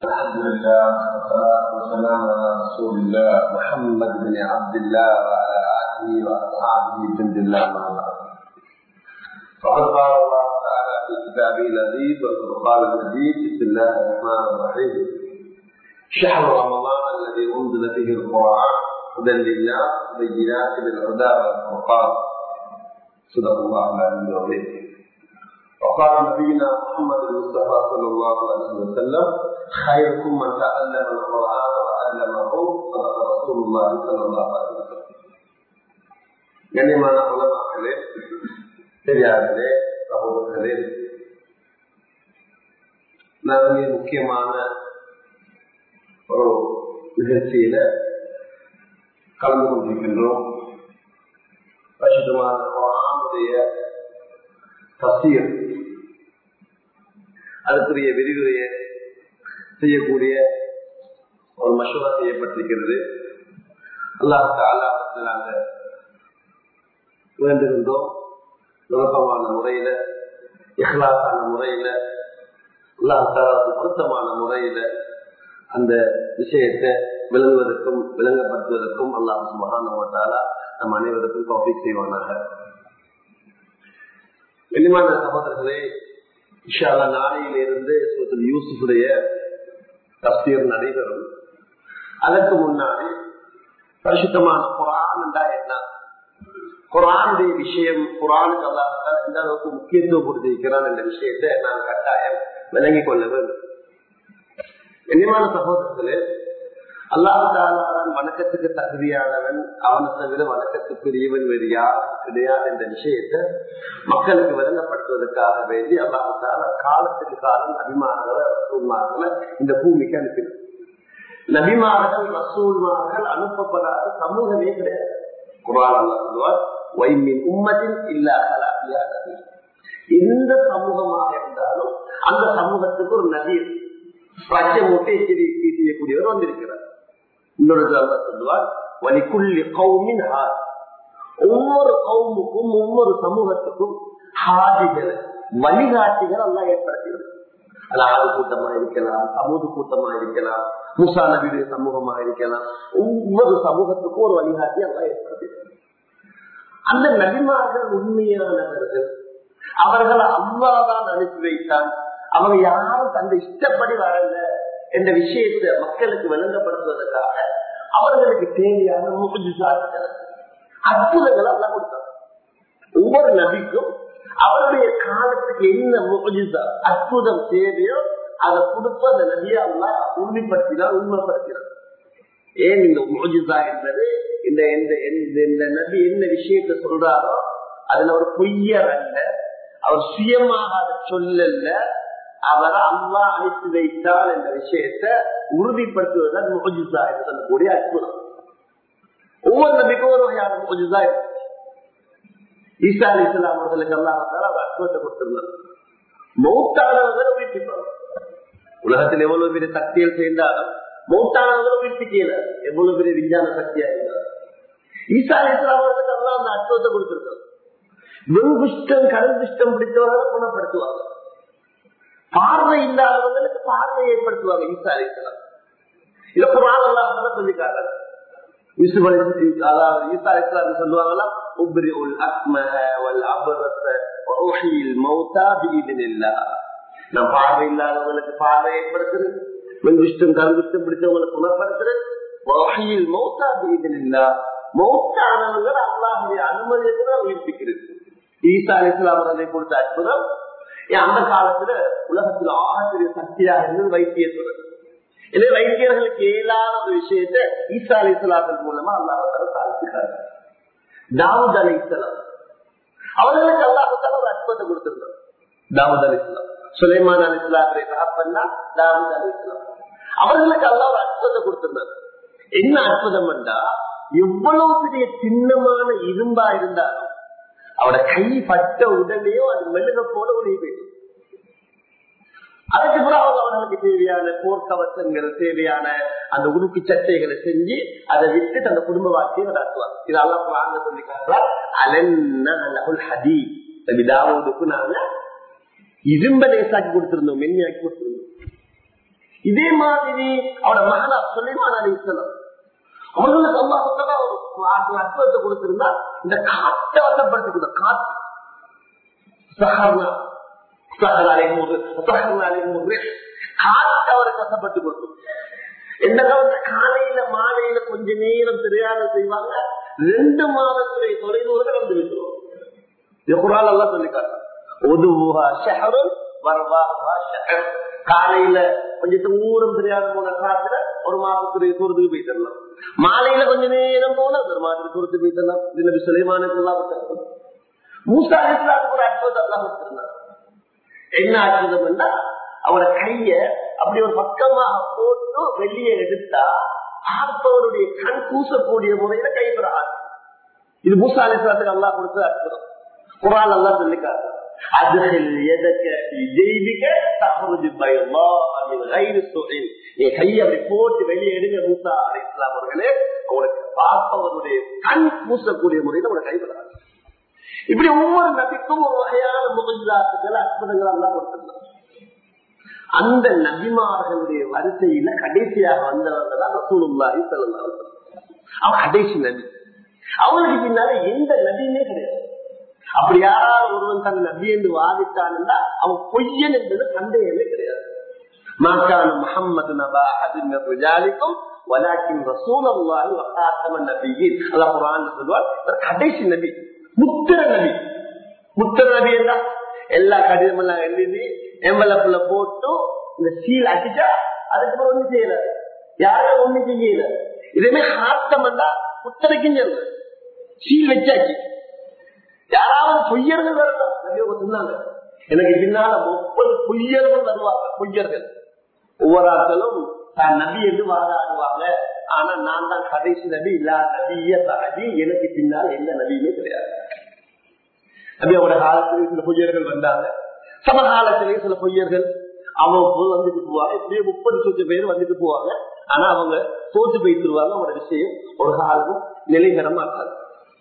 الحمد لله والصلاة والسلام على رسول الله محمد بن عبد الله وعلى آله وأصحابه جند الله ما فقد قال الله تعالى في كتابه العزيز والفرقان المجيد بسم الله الرحمن الرحيم شهر رمضان الذي أنزل فيه القرآن هدى للناس بينات بالهدى والفرقان صدق الله العلي العظيم وقال نبينا محمد المصطفى صلى الله عليه وسلم خيركم من تعلم القرآن وعلمه صدق رسول الله صلى الله عليه وسلم கண்ணியமான உலமாக்களே பெரியார்களே சகோதரர்களே நிறைய முக்கியமான ஒரு நிகழ்ச்சியில கலந்து கொண்டிருக்கின்றோம் பரிசுத்தமான குரானுடைய தசீர் அதுக்குரிய விரிவுரையை செய்யக்கூடிய ஒரு மசோதா செய்யப்பட்டிருக்கிறது அல்லாஹுக்கு அல்லாஹத்தில் நாங்கள் வேண்டுகின்றோம் விளக்கமான முறையில இஹ்லாசான முறையில அல்லாஹாலுக்கு பொருத்தமான முறையில அந்த விஷயத்தை விளங்குவதற்கும் விளங்கப்படுத்துவதற்கும் அல்லாஹ் மகானவத்தாலா நம் அனைவருக்கும் டாபிக் செய்வானாக வெளிமான சகோதரர்களே இஷாலா நாளையிலிருந்து யூசுஃபுடைய தஸ்தீர் நடைபெறும் அதற்கு முன்னாடி பரிசுத்தமான குரான் என்றா என்ன குரானுடைய விஷயம் குரானுக்கு அல்லாஹால எந்த அளவுக்கு முக்கியத்துவம் கொடுத்திருக்கிறான் என்ற விஷயத்தை நான் கட்டாயம் விளங்கிக் கொள்ள வேண்டும் கண்ணியமான சகோதரர்களே அல்லாஹாலான் வணக்கத்துக்கு தகுதியானவன் அவனை தவிர வணக்கத்துக்குரியவன் வேறு யாரும் கிடையாது என்ற விஷயத்தை மக்களுக்கு விளங்கப்படுத்துவதற்காக வேண்டி அல்லாஹால காலத்துக்கு காலம் நபிமார்களை ரசூல்மார்களை இந்த பூமிக்கு அனுப்பினார் நபிமார்கள் ரசூல்மார்கள் அனுப்பப்படாத சமூகமே கிடையாது குரான் அல்லா சொல்லுவார் வைமின் உம்மத்தின் இல்லாத எந்த சமூகமாக இருந்தாலும் அந்த சமூகத்துக்கு ஒரு நதிர் பச்சை மூட்டை செய்யக்கூடியவர் வந்திருக்கிறார் இன்னொரு அல்லா சொல்லுவார் வலிக்குள்ளி கௌமின் ஹார் ஒவ்வொரு கவுமுக்கும் ஒவ்வொரு சமூகத்துக்கும் ஹாதிகள் வழிகாட்டிகள் எல்லாம் ஏற்படுத்தியது அது ஆறு கூட்டமா இருக்கலாம் சமூக கூட்டமா இருக்கலாம் முசா நபியுடைய சமூகமா இருக்கலாம் ஒவ்வொரு சமூகத்துக்கும் ஒரு வழிகாட்டி எல்லாம் ஏற்படுத்தியது அந்த நபிமார்கள் உண்மையானவர்கள் அவர்களை அல்லாதான் அனுப்பி வைத்தான் அவங்க யாரும் தந்த இஷ்டப்படி வரல என்ற விஷயத்தை மக்களுக்கு விளங்கப்படுத்துவதற்காக அவர்களுக்கு தேவையான முகஜிசாக்கள் அற்புதங்கள் எல்லாம் கொடுத்தாங்க ஒவ்வொரு நபிக்கும் அவருடைய காலத்துக்கு என்ன முகஜிசா அற்புதம் தேவையோ அதை கொடுத்து அந்த நபியை எல்லாம் உறுதிப்படுத்தினார் உண்மைப்படுத்தினார் ஏன் இந்த முகஜிசா என்பது இந்த இந்த நபி என்ன விஷயத்த சொல்றாரோ அதுல ஒரு பொய்யர் அல்ல அவர் சுயமாக அதை சொல்லல அவரை அம்மா அனுப்பி வைத்தார் என்ற விஷயத்தை உறுதிப்படுத்துவதுதான் முகஜிசா என்று சொல்லக்கூடிய அற்புதம் ஒவ்வொரு நபிக்கும் ஒரு வகையான முகஜிசா இருக்கு ஈசா அலி இஸ்லாம் அவர்களுக்கு எல்லாம் அவர் அற்புதத்தை கொடுத்திருந்தார் மௌத்தானவர்கள் உயிர்ப்பிப்பார் உலகத்தில் எவ்வளவு பெரிய சக்திகள் சேர்ந்தாலும் மௌத்தானவர்கள் உயிர்ப்பிக்கல எவ்வளவு பெரிய விஞ்ஞான சக்தியா இருந்தார் ஈசா அலி இஸ்லாம் அவர்களுக்கு எல்லாம் அந்த அற்புதத்தை கொடுத்திருக்கார் வெங்குஷ்டம் கடல் குஷ்டம் பிடித்தவர்களை குணப்படுத்துவாங்க பார்வை இல்லாதவங்களுக்கு பார்வை ஏற்படுத்துவாங்க ஈசா அலி இஸ்லாம் இதை குரான் எல்லாம் சொல்லிக்காங்க அதாவது ஈசா இஸ்லாம் சொல்லுவாங்களா أبرئ الأكمه والأبرص وأحيي الموتى بإذن الله நான் பார்வை இல்லாதவங்களுக்கு பார்வை ஏற்படுத்துறது வெங்குஷ்டம் கருங்குஷ்டம் பிடிச்சவங்களுக்கு குணப்படுத்துறது வகையில் மௌத்தா பீதன் இல்லா மௌத்தானவர்கள் அல்லாஹுடைய அனுமதியை கூட உயிர்ப்பிக்கிறது ஈசா அலிஸ்லாம் அவர்களை கொடுத்த அற்புதம் அந்த காலத்துல உலகத்துல ஆகக்கூடிய சக்தியாக இருந்தது வைத்தியத்துடன் எனவே வைத்தியர்களுக்கு இயலாத ஒரு விஷயத்தை ஈசா அலிஸ்லாத்தின் மூலமா அல்லாஹால சாதிச்சுக்காரு தாவூத் அலி இஸ்லாம் அவர்களுக்கு அல்லாஹால ஒரு அற்புதத்தை கொடுத்திருந்தார் தாவூத் அலி இஸ்லாம் சுலைமான் அலி இஸ்லாத்துடைய தகப்பன்னா தாவூத் அலி இஸ்லாம் அவர்களுக்கு அல்லா ஒரு அற்புதத்தை கொடுத்திருந்தார் என்ன அற்புதம் என்றா எவ்வளவு பெரிய சின்னமான இரும்பா இருந்தாலும் அவட கை பட்ட உடனேயோ அது மெழுக போல உதவி போயிடும் அதுக்கு பிறகு அவங்க அவர்களுக்கு தேவையான போர்க்கவசங்கள் தேவையான அந்த உடுப்பு சட்டைகளை செஞ்சு அதை விட்டு அந்த குடும்ப வாழ்க்கையை நடத்துவார் இதெல்லாம் பிளாங்க சொல்லி காட்டுறார் அலன் ஹதி தாவோதுக்கு நாங்க இரும்ப லேசாக்கி கொடுத்திருந்தோம் மென்மையாக்கி கொடுத்திருந்தோம் இதே மாதிரி அவட மகனா சுலைமான் அலி இஸ்லாம் அவர்களுக்கு அல்லாஹத்தலா ஒரு அற்புதத்தை கொடுத்திருந்தா இந்த காட்டை வசப்படுத்தி காட்டு சஹர்னா சஹர் அலைமூது சஹர்னா அலைமூது காட்டு அவருக்கு வசப்பட்டு கொடுக்கும் எந்த காலத்துல காலையில மாலையில கொஞ்ச நேரம் தெரியாத செய்வாங்க ரெண்டு மாதத்துடைய தொலைதூரம் வந்து விட்டுருவோம் இது குரால் எல்லாம் சொல்லி காட்டுறோம் காலையில கொஞ்சம் தூரம் தெரியாத போன காலத்துல ஒரு மாசத்துடைய தூரத்துக்கு போயிட்டு மாலையில கொஞ்ச நேரம் போனா ஒரு மாதத்துக்கு தூரத்துக்கு போயிட்டு இதுல சுலைமானுக்கு எல்லாம் மூசா இஸ்லாமுக்கு ஒரு அற்புதம் எல்லாம் வச்சிருந்தார் என்ன அற்புதம்னா அவரோட கைய அப்படி ஒரு பக்கமாக போட்டு வெளியே எடுத்தா பார்ப்பவருடைய கண் கூசக்கூடிய முறையில கைப்பெற இது மூசா அலிஸ்லாத்துக்கு அல்லா கொடுத்த அற்புதம் குரான் எல்லாம் சொல்லிக்காரு அதுகள் எதற்கு தெய்வீக தகவல் கையை அப்படி போட்டு வெளியே எடுங்க மூசா அலி இஸ்லாம் அவர்களே உங்களுக்கு பார்ப்பவருடைய கண் பூசக்கூடிய முறையில உங்களை கைவிடாது இப்படி ஒவ்வொரு நபிக்கும் ஒரு வகையான முகஜாத்துக்கள் அற்புதங்கள் எல்லாம் கொடுத்திருந்தார் அந்த நபிமார்களுடைய வரிசையில கடைசியாக வந்தவங்க தான் ரசூலுல்லாஹி ஸல்லல்லாஹு அலைஹி வஸல்லம் அவன் கடைசி நபி அவனுக்கு பின்னால எந்த நபியுமே கிடையாது அப்படி யாராவது ஒருவன் தன் நபி என்று வாதிட்டான் அவன் பொய்யன் என்பது சந்தேகமே கிடையாது மாக்கான முகம்மது நபா அதின் ரிஜாலிக்கும் வலாக்கின் ரசூல் அல்லாஹி வகாத்தம நபியின் அல்லாஹ் குர்ஆன் சொல்வார் கடைசி நபி முத்திர நபி முத்திர நபி என்ன எல்லா கடிதம் எல்லாம் எழுதி எம்பலப்புல போட்டு இந்த சீல் அடிச்சா அதுக்கு ஒண்ணு செய்யல யாரும் ஒண்ணு செய்யல இதுமே ஹாத்தம் முத்தரைக்கும் சொல்லு சீல் வச்சாச்சு யாராவது பொய்யர்கள் வரலாம் சொன்னாங்க எனக்கு பின்னால முப்பது பொய்யர்கள் வருவாங்க பொய்யர்கள் ஒவ்வொரு ஆட்களும் தான் நபி என்று வாதாடுவாங்க ஆனா நான் தான் கடைசி நபி இல்லா நபிய நபி எனக்கு பின்னால் எந்த நபியுமே கிடையாது நபியோட காலத்திலே சில பொய்யர்கள் வந்தாங்க சமகாலத்திலே சில பொய்யர்கள் அவங்க வந்துட்டு போவாங்க இப்படியே முப்பது சொத்து பேர் வந்துட்டு போவாங்க ஆனா அவங்க தோத்து போயிட்டுருவாங்க அவங்களோட விஷயம் ஒரு காலமும் நிலைகரமா இருக்காது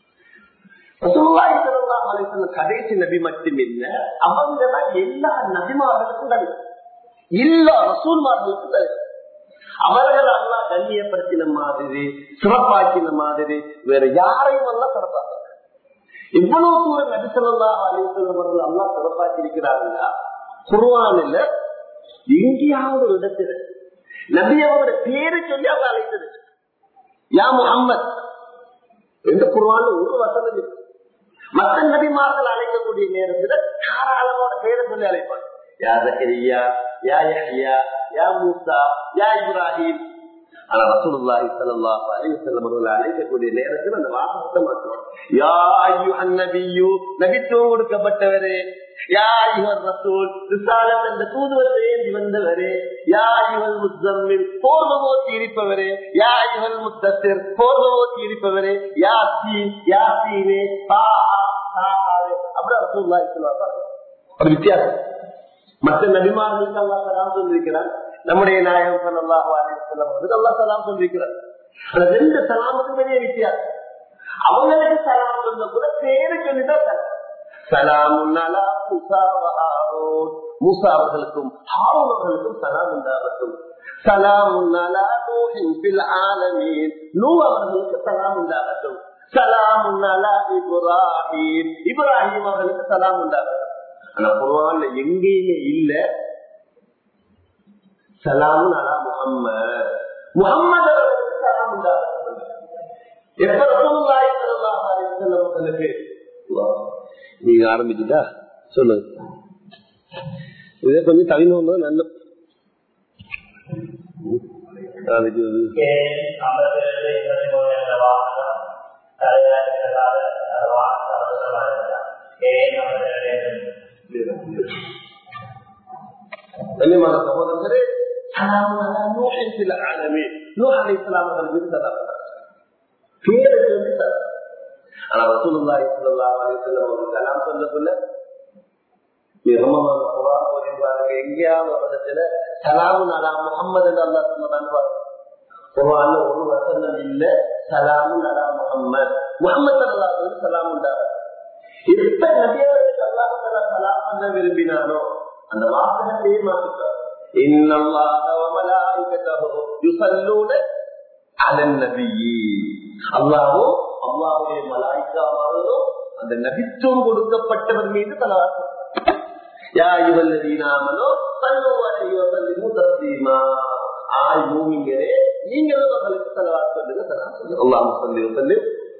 கடைசி நபி மட்டும் இல்ல அவங்க தான் எல்லா நபிமார்களுக்கும் கிடையாது எல்லா ரசூல்மார்களுக்கும் கிடையாது அவர்கள் எல்லாம் கண்ணியப்படுத்தின மாதிரி சிறப்பாக்கின மாதிரி வேற யாரையும் எல்லாம் சிறப்பாக்க இவ்வளவு தூரம் நபிசல்லா அலிசல்லவர்கள் அல்லா சிறப்பாக்கி இருக்கிறார்களா குருவானில் எங்கேயாவது ஒரு இடத்துல நபி அவரோட பேரை சொல்லி அவங்க அழைத்தது யா முகம்மது எந்த குருவான ஒரு வசனம் இருக்கு மற்ற நபிமார்கள் அழைக்கக்கூடிய நேரத்துல தாராளமோட பேரை சொல்லி அழைப்பாங்க யா ஜக்கரியா யா யஹ்யா யா மூசா யா இப்ராஹிம் ஆனா ரசூலுல்லாஹி ஸல்லல்லாஹு அலைஹி வஸல்லம் அவர்கள் அழைக்கக்கூடிய நேரத்தில் அந்த வாசகத்தை மாற்றுவாங்க யா அய்யுஹன் நபியு நபித்துவம் கொடுக்கப்பட்டவரே யா அய்யுஹர் ரசூல் ரிசாலத் என்ற தூதுவத்தை ஏந்தி வந்தவரே யா அய்யுஹல் முஸ்தம்மில் போர்வமோத்தி இருப்பவரே யா அய்யுஹல் முத்தசிர் போர்வமோத்தி இருப்பவரே யா சீன் யா சீனே பா அப்படி ரசூலுல்லாஹி ஸல்லல்லாஹு அலைஹி ஒரு வித்தியாசம் மற்ற நபிமார்களுக்கு அல்லா சலாம் சொல்லியிருக்கிறார் நம்முடைய நாயகம் சல்லாஹு அலிஸ்லாம் அல்லா சலாம் சொல்லியிருக்கிறார் அந்த ரெண்டு சலாமுக்கு பெரிய வித்தியாசம் அவங்களுக்கு சலாம் சொன்ன கூட பேரு சொல்லிதான் சலாம் மூசா அவர்களுக்கும் ஹாரூன் அவர்களுக்கும் சலாம் உண்டாகட்டும் சலாம் நூ அவர்களுக்கு சலாம் உண்டாகட்டும் சலாம் இப்ராஹிம் இப்ராஹிம் அவர்களுக்கு சலாம் உண்டாகட்டும் ஆனா குர்வான்ல எங்கேயுமே இல்ல சலாம் அலா முகம்மது முகம்மது அவர்களுக்கு சலாம் உண்டாகட்டும் எப்ப ரசூலுல்லாஹி ஸல்லல்லாஹு அலைஹி வஸல்லம் அவர்களுக்கு நீங்க ஆரம்பிச்சுட்டா சொல்லுங்க இதே கொஞ்சம் தவினோம் நல்ல அதுக்கு கண்ணியமான சகோதரர்களே பேரை சொல்லி ஆனா ரசூலுல்லாஹி ஸல்லல்லாஹு அலைஹி வஸல்லம் அவர்கள் கலாம் சொல்லக்குள்ள ரமலான் குர்ஆன் ஓதி பாருங்க எங்கேயாவது ஒரு இடத்துல சலாமுன் அலா முஹம்மது என்று அல்லாஹ் சொன்னதான் பாருங்க குர்ஆன்ல ஒரு வசனம் இல்ல சலாமுன் அலா முஹம்மத் முஹம்மது ஸல்லல்லாஹு அலைஹி வஸல்லம் சலாம் உண்டாக எப்ப நபியவர்களுக்கு அல்லாஹ் தஆலா சலாம் பண்ண விரும்பினானோ அந்த வாசகத்தையே மாற்றிட்டார் அல்லாவோ அல்லாவுடைய மலாய்க்காவாரோ அந்த நபித்துவம் கொடுக்கப்பட்டவர் மீது தலவாசம் யா இவல்லதீனாமனோ தல்லுவரையோ தல்லிமு தஸ்லீமா ஆய் மூமிங்களே நீங்களும் அவர்களுக்கு தலவாசம் சொல்லுங்க தலா சொல்லுங்க அல்லாஹ் சொல்லி சொல்லி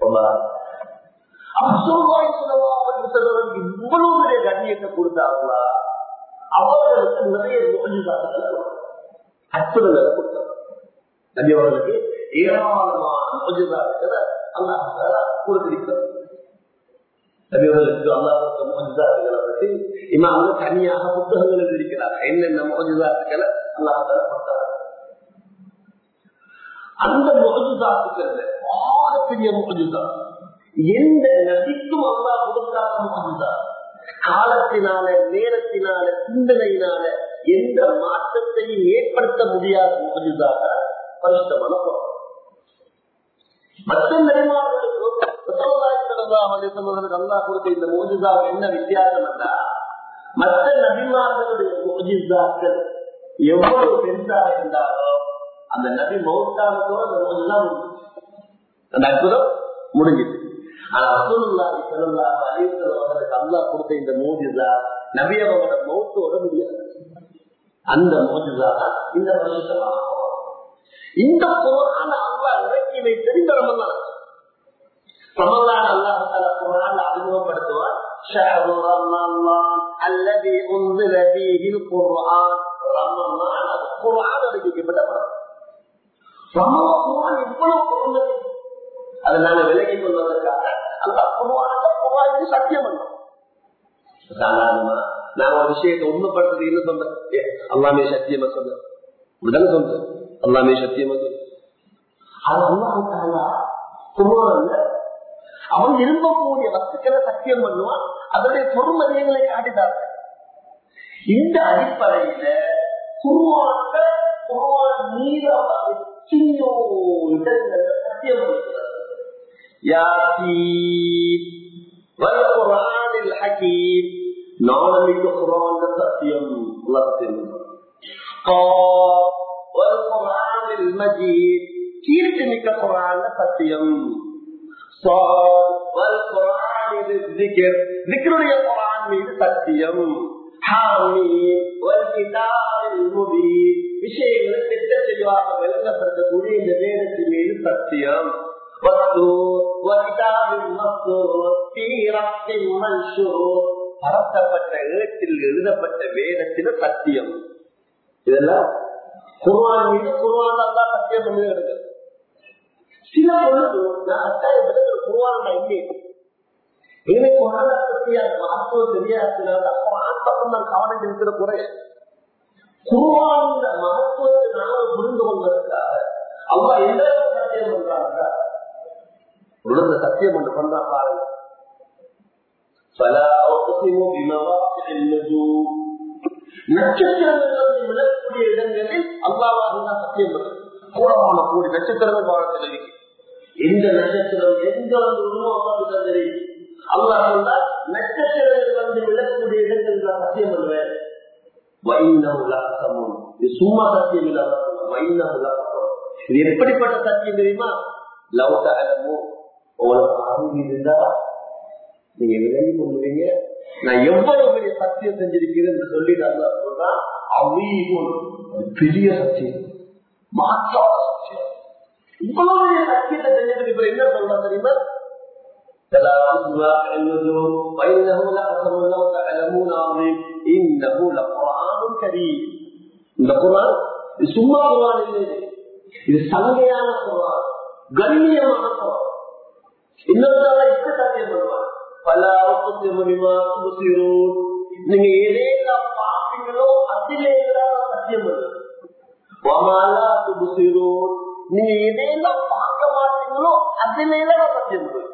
இவ்வளவு பெரிய கண்ணியத்தை கொடுத்தாங்களா அவர்களுக்கு நிறைய அற்புதங்களை கொடுத்தாங்க நபி அவர்களுக்கு ஏராளமான மோஜிதாக்களை அல்லாஹ் கொடுத்திருக்கிறார் நபி அவர்களுக்கு அல்லாஹ் மோஜிதாக்களை பற்றி இமாம தனியாக புத்தகங்கள் எழுதியிருக்கிறார் என்னென்ன மோஜிதாக்களை அல்லாஹ் கொடுத்தார் அந்த மோஜிதாக்குகள் பெரிய மோஜிதா எந்த நதிக்கும் அல்லா கொடுக்காத மோஜிதா காலத்தினால நேரத்தினால சிந்தனையினால எந்த மாற்றத்தையும் ஏற்படுத்த முடியாத மோஜிதாக பரிசுத்தமான மற்ற நெறிமார்களுக்கும் அல்லா கொடுத்த இந்த மோஜிதா என்ன வித்தியாசம் என்றா மற்ற நபிமார்களுடைய மோஜிதாக்கள் எவ்வளவு பெருசாக இருந்தாலும் அந்த நபி மௌத்தானதோட அந்த மோஜிதா அந்த அற்புதம் முடிஞ்சிது ஆனா அசுல்லாஹி ஸல்லல்லாஹு அலைஹி வஸல்லம் அல்லாஹ் கொடுத்த இந்த மோஜிதா நபி அவரோட மௌத்தோட முடியாது அந்த மோஜிதா இந்த வருஷமா இந்த குரான் அல்லாஹ் இறக்கி வைத்தது இந்த ரமலான் ரமலான் அல்லாஹ் தஆலா குரான் அறிமுகப்படுத்துவார் شهر رمضان الذي انزل فيه القران رمضان القران அறிவிக்கப்பட்ட ரமலான் குரான் இவ்வளவு பொருந்தது அதை நாங்க விலகி கொள்வதற்காக அந்த குருவான குருவாய்க்கு சத்தியம் பண்ணோம் சாதாரணமா நான் ஒரு விஷயத்தை உண்மைப்படுத்துறது என்ன சொல்றேன் அல்லாமே சத்தியமா சொல்ல உடனே சொல்றேன் அல்லாமே சத்தியமா சொல்ல அது அல்லாஹாலா குருவான அவன் விரும்பக்கூடிய வஸ்துக்களை சத்தியம் பண்ணுவான் அதனுடைய பொறுமதியங்களை காட்டினார்கள் இந்த அடிப்படையில குருவான குருவான் மீது எத்தனையோ இடங்கள்ல சத்தியம் பண்ணுகிறார் யாசீன் والقرآن الحكيم نعلمك قرآن سत्यم الله سبحانه قاف والقرآن المجيد كيرتنك قرآن سत्यم صاد والقرآن الذكر ذكر القرآن من سत्यم حامين والكتاب المبين விஷயங்களை திட்ட தெளிவாக விளங்கப்படுத்தக்கூடிய இந்த வேதத்தின் மீது சத்தியம் பரத்தப்பட்ட ஏட்டில் எழுதப்பட்ட வேதத்தில சத்தியம் இதெல்லாம் குருவான் மீது குருவான் அல்லா சத்தியம் பண்ணி எடுக்க சில பொழுது நான் அட்டாயப்படுத்த குருவான் இல்லை எனக்கு குரான பற்றி அந்த மகத்துவம் தெரியாததுனால குரான் பக்கம் நான் கவனம் செலுத்துற குறை குருவான் மகத்துவத்தை நாம புரிந்து கொள்வதற்காக அவங்க எந்த சத்தியம் பண்றாங்க உலக சத்தியம் ஒன்று பண்ணா பாருங்க நட்சத்திரங்கள் விழக்கூடிய இடங்களில் அல்லாவாக சத்தியம் கூடமான கூடி நட்சத்திரங்கள் வாழத்தில் இருக்கு எந்த நட்சத்திரம் எந்த வந்து உருவாக்கம் தெரியும் அல்லாஹ் சொன்னால் நட்சத்திரங்கள் வந்து விழக்கூடிய இடத்தில் நான் சத்தியம் பண்ணுவேன் வைணவம் இது சும்மா சத்தியம் இல்லாத வைணவம் இது எப்படிப்பட்ட சத்தியம் தெரியுமா லவ் தகலமோ உங்களுக்கு அறிவு இருந்தா நீங்க விலகி கொள்வீங்க நான் எவ்வளவு பெரிய சத்தியம் செஞ்சிருக்கிறேன் என்று சொல்லிட்டு அல்லா சொல்றான் அவ்வளவு பெரிய சத்தியம் மாற்றாத சத்தியம் இவ்வளவு பெரிய சத்தியத்தை செஞ்சதுக்கு இப்ப என்ன சொல்றான் தெரியுமா وإنه لقسم لو تعلمون عظيم إنه لقرآن كريم இந்த குரான் இது சும்மா குரான் இல்லை இது சங்கையான குரான் கண்ணியமான குரான் இன்னொரு இப்படி சத்தியம் பண்ணுவான் பல ஆரோக்கிய முடியுமா புசிரும் நீங்க எதையெல்லாம் பார்ப்பீங்களோ அதிலே சத்தியம் பண்ணுவாலா புசிரும் நீங்க எதையெல்லாம் பார்க்க மாட்டீங்களோ அதிலே சத்தியம் பண்ணுவேன்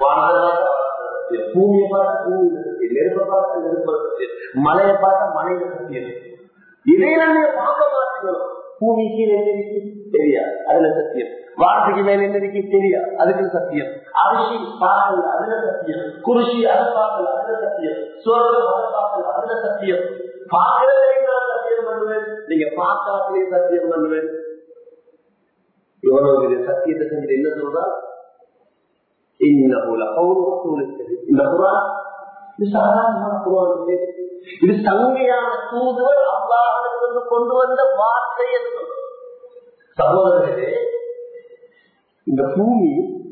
பூமியை பார்த்தா பூமியில சத்தியம் நெருப்பை பார்த்தா நெருப்ப சத்தியம் மலையை பார்த்தா மலையில சத்தியம் இதையெல்லாம் நீங்க பார்க்க மாட்டீங்களோ பூமிக்கு என்ன இருக்கு தெரியாது அதுல சத்தியம் வார்த்தைக்கு மேல என்ன இருக்கு தெரியாது அதுக்கு சத்தியம் அரிசி பார்க்கல அதுல சத்தியம் குருஷி அதை பார்க்கல அதுல சத்தியம் சோழம் அதை பார்க்கல அதுல சத்தியம் பார்க்கறது சத்தியம் சத்தியம் பண்ணுவேன் நீங்க பார்க்காமலே சத்தியம் பண்ணுவேன் இவ்வளவு பெரிய சத்தியத்தை செஞ்சு என்ன சொல்றா இன்னும் இந்த குரான் இது சாதாரணமான குரான் இல்லை. இது சங்கையான தூதுவர் அல்லாஹிலிருந்து கொண்டு வந்த வார்த்தை என்று சொல்றோம். சகோதரர்களே இந்த பூமி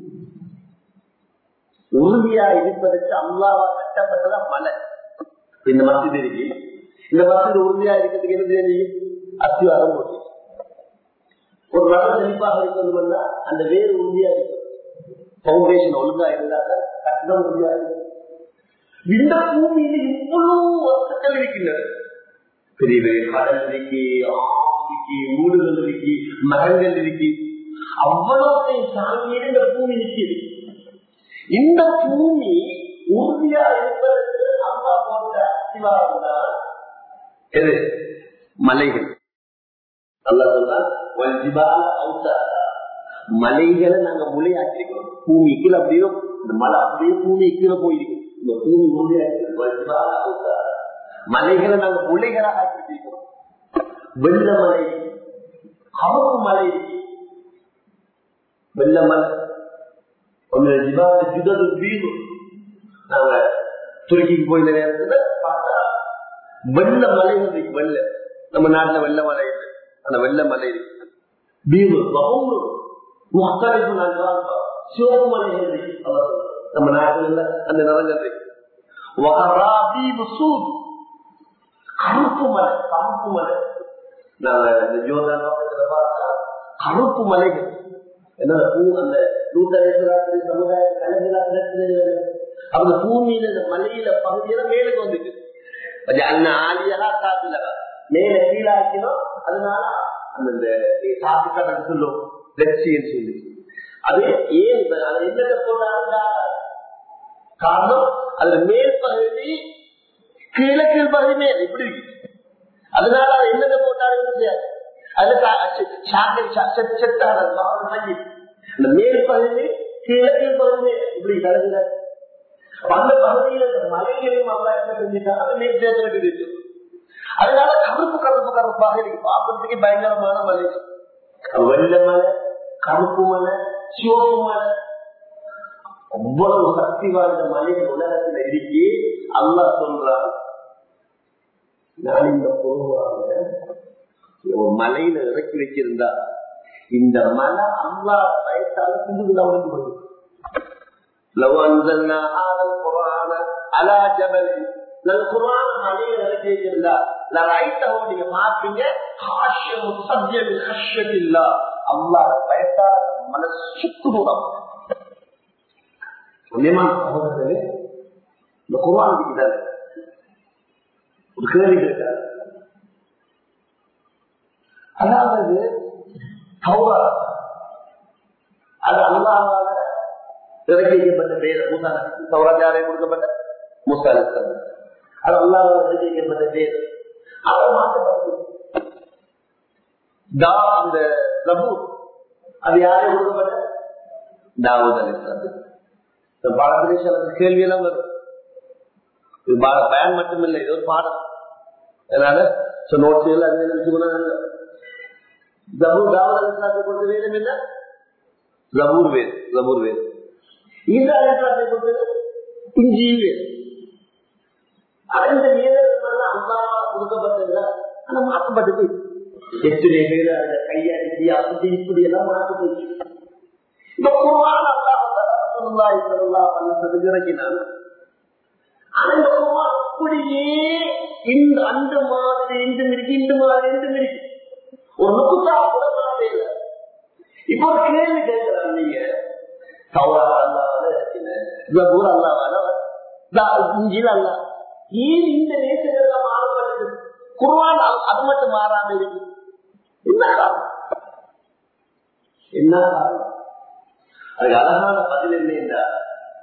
உறுதியா இருப்பதற்கு அல்லாவா கட்டப்பட்டதா மலை இந்த மசித் இருக்கு இந்த மசித் உறுதியா இருக்கிறதுக்கு என்ன தெரியும் அத்திவாரம் போட்டு ஒரு மரம் செழிப்பாக இருக்கணும்னா அந்த வேறு உறுதியா இருக்கும் பவுண்டேஷன் ஒழுங்கா இருந்தாக்க கட்டணம் உறுதியா இருக்கும் இந்த பூமியில இவ்வளவு வஸ்துக்கள் இருக்கின்றன பெரிய பெரிய கடல் இருக்கு ஆறு இருக்கு ஊடுகள் இருக்கு மரங்கள் இருக்கு அவ்வளவு தாங்கிய இந்த பூமி நிற்கிறது இந்த பூமி உறுதியா இருப்பதற்கு அம்மா போன்ற அத்திவாரம் தான் எது மலைகள் நல்லா சொன்னா வல்ஜிபால அவுத்தாரா. மலைகளை நாங்க முளையாக்கிருக்கோம் பூமி கீழே அப்படியே இந்த மலை அப்படியே பூமி கீழே போயிருக்கு இந்த பூமி முளையாக்கிறோம் வல்ஜிபால அவுத்தாரா. மலைகளை நாங்க முளைகளாக ஆக்கிருக்கோம் வெள்ள மலை கவப்பு மலை வெள்ள மலை ஒன்னு ஜிபால ஜுதது வீடு நாங்க துருக்கிக்கு போயிருந்த நேரத்துல பார்த்தா வெள்ள மலைகள் இருக்கு வெள்ள நம்ம நாட்டுல வெள்ள மலை இருக்கு அந்த வெள்ள மலை இருக்கு பீவு பவுண்டு முகத்தரைப்பு நாங்கள் சிவப்பு மலைகள் இருக்கு அதாவது நம்ம நாட்டுல அந்த நிறங்கள் இருக்கு வகராபீபு சூத் கருப்பு மலை கருப்பு மலை நாங்க இந்த ஜோதா பார்த்தா கருப்பு மலைகள் என்ன பூ அந்த நூத்தரேஸ்வராத்திரி சமுதாய கலைஞர் அவங்க பூமியில இந்த மலையில பகுதியில மேலுக்கு வந்துட்டு அண்ணா ஆலியா காத்துல மேல கீழாக்கினோம் அதனால அந்த சாப்பிட்டு சொல்லும் லட்சியம் சொல்லி அது ஏன் அதை என்னத்தை போட்டாலும் காரணம் அதுல மேல் பகுதி கீழே கீழ் பகுதி மேல் இப்படி இருக்கு அதனால அது என்னத்தை போட்டாலும் செய்யாது அந்த மேல் பகுதி கீழே கீழ் பகுதி இப்படி கலந்துல அந்த பகுதியில மலைகளையும் அவ்வளோ என்ன செஞ்சுட்டாங்க நீர் சேர்த்து வேண்டியது அதனால கருப்பு கருப்பு கருப்பாக இருக்கு பார்க்கறதுக்கு பயங்கரமான மலை வெள்ள மலை கருப்பு மலை சிவப்பு மலை அவ்வளவு சக்தி வாய்ந்த மலைகள் உலகத்துல இருக்கி அல்லா சொல்றான் நான் இந்த பொருளாக ஒரு மலையில இறக்கி வச்சிருந்தா இந்த மலை அல்லா வயசால சிந்துக்குள்ள உடம்பு போயிருக்கு لو أنزلنا هذا القرآن على جبل القرآن மலையில இறக்கி வச்சிருந்தா لرأيته நீங்க பார்ப்பீங்க خاشع مصدع من خشية الله الله பயத்தால் மனசு சுக்குநூறம் புண்ணியமான சகோதரர்களே இந்த குர்ஆன் இருக்கிறது ஒரு கேள்வி இருக்கிறது அதாவது தௌரா அது அல்லாவால இறக்கி வைக்கப்பட்ட பேர் மூசா சௌராஜாரை கொடுக்கப்பட்ட மூசா அது அல்லாவால இறக்கி வைக்கப்பட்ட பேர் அதை மாற்றப்பட்டது தா அந்த பிரபு அது யாரை கொடுக்கப்பட்ட தாவூத் அலிஸ்லாம் பாரதேசம் கேள்வி எல்லாம் வரும் இது பயன் மட்டும் இல்லை இது ஒரு பாடம் அதனால நோட்ஸ் எல்லாம் அங்கே நினைச்சுக்கணும் ஜபூர் தாவூத் அலிஸ்லாத்தை கொடுத்த வேதம் என்ன ஜபூர் வேத் ஜபூர் வேத் இந்த அலிஸ்லாத்தை கொடுத்தது இஞ்சி வேத் அந்த வேதம் அம்மா கொடுக்கப்பட்டதுல ஆனா மாற்றப்பட்டு போய் எத்தனை பேர் அந்த கையடிச்சு அப்படி இப்படி எல்லாம் மாற்றி போயிடுச்சு இந்த குருவான் இறக்கினாங்க அப்படியே இந்த அந்த மாதிரி இன்று இருக்கு இந்த மாதிரி இன்று இருக்கு ஒரு நுக்குத்தா கூட மாற்றே இல்லை இப்போ ஒரு கேள்வி கேட்கிறாங்க நீங்க தவறா அல்லாவால ஜபூர் அல்லாவால இஞ்சில் அல்ல ஏன் இந்த நேசங்கள் மாறப்பட்டது குருவான் அது மட்டும் மாறாம இருக்கு என்ன காரணம் என்ன காரணம் அதுக்கு அழகான பதில் என்ன என்றால்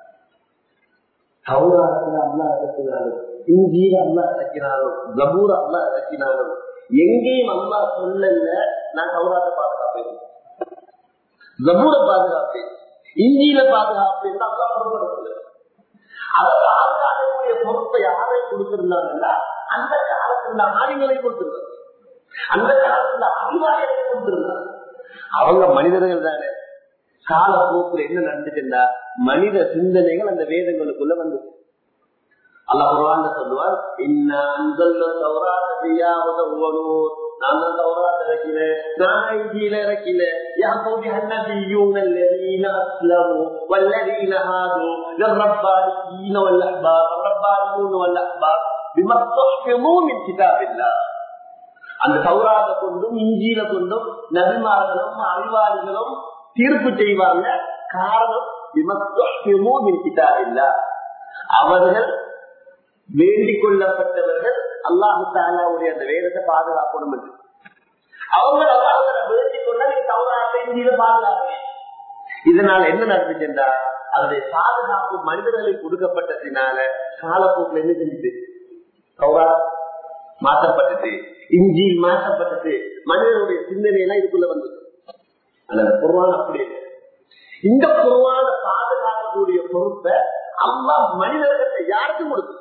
தௌராத்துல அல்லா இறக்கினாலும் இஞ்சியில அல்லா இறக்கினாலும் ஜபூர் அல்லா இறக்கினாலும் எங்கேயும் அல்லா சொல்லல நான் தௌராத்தை பாதுகாப்பேன் ஜபூர பாதுகாப்பேன் இஞ்சியில பாதுகாப்பேன் அல்லா பொறுப்படுத்தல அதை பாதுகாக்கக்கூடிய பொறுப்பை யாரை கொடுத்திருந்தாங்கன்னா அந்த காலத்துல ஆணிகளை கொடுத்திருந்தாங்க அந்த காலத்துல அறிவாளிகளை கொண்டிருந்தாங்க அவங்க மனிதர்கள் தானே காலப்போக்கில் என்ன நடந்துச்சுன்னா மனித சிந்தனைகள் அந்த வேதங்களுக்குள்ள வந்து அல்லாஹ் குர்ஆன்ல சொல்லுவார் இன்னா அன்சல்ன தௌராத ஃபியா ஹுதன் வ நூர் நான் தான் தௌராத் இறக்கினேன் நான் இன்ஜீல இறக்கினேன் யா கௌமி النبيون الذين اسلموا والذين هادوا للربانيين والاحبار الربانيون والاحبار بما استحفظوا من كتاب الله அந்த தௌராத கொண்டும் இஞ்சியில கொண்டும் நபிமார்களும் அறிவாளிகளும் தீர்ப்பு செய்வாங்க காரணம் விமஸ்தோ மின் கிதாபில்லா அவர்கள் வேண்டிக் கொள்ளப்பட்டவர்கள் அல்லாஹு தாலாவுடைய அந்த வேதத்தை பாதுகாக்கணும் என்று அவங்க அவங்களை வேண்டிக் கொள்ள நீங்க தவறாக இந்தியில பாதுகாக்க இதனால என்ன நடந்துச்சுன்றா அதனுடைய பாதுகாப்பு மனிதர்களுக்கு கொடுக்கப்பட்டதுனால காலப்போக்கில் என்ன செஞ்சுது தௌரா மாற்றப்பட்டது இஞ்சி மாற்றப்பட்டது மனிதனுடைய சிந்தனை எல்லாம் இதுக்குள்ள வந்தது அந்த குர்வான் அப்படி இல்லை இந்த குர்வான பாதுகாக்கக்கூடிய பொறுப்பை அம்மா மனிதர்களை யாருக்கும் கொடுக்கல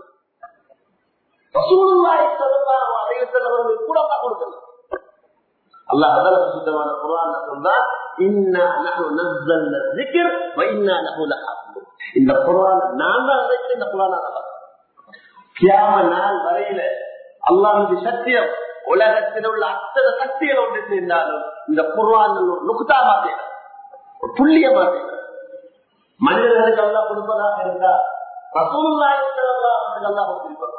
அலைவசல்லவர்கள் கூட அல்லா கொடுக்கல அல்லாஹ் அதல சுத்தமான குரான் சொன்னால் இந்த குரான் நான் தான் இறைச்சேன் இந்த குரான் கியாம நாள் வரையில அல்லாஹுடைய சத்தியம் உலகத்தில் உள்ள அத்தனை சக்திகள் ஒன்று சேர்ந்தாலும் இந்த குர்வான் ஒரு நுக்தா மாத்தேன் ஒரு புள்ளிய மாத்தேன் மனிதர்களுக்கு அல்லா கொடுப்பதாக இருந்தா ரசூல்லாய்க்கு அல்லா கொடுத்திருப்பாங்க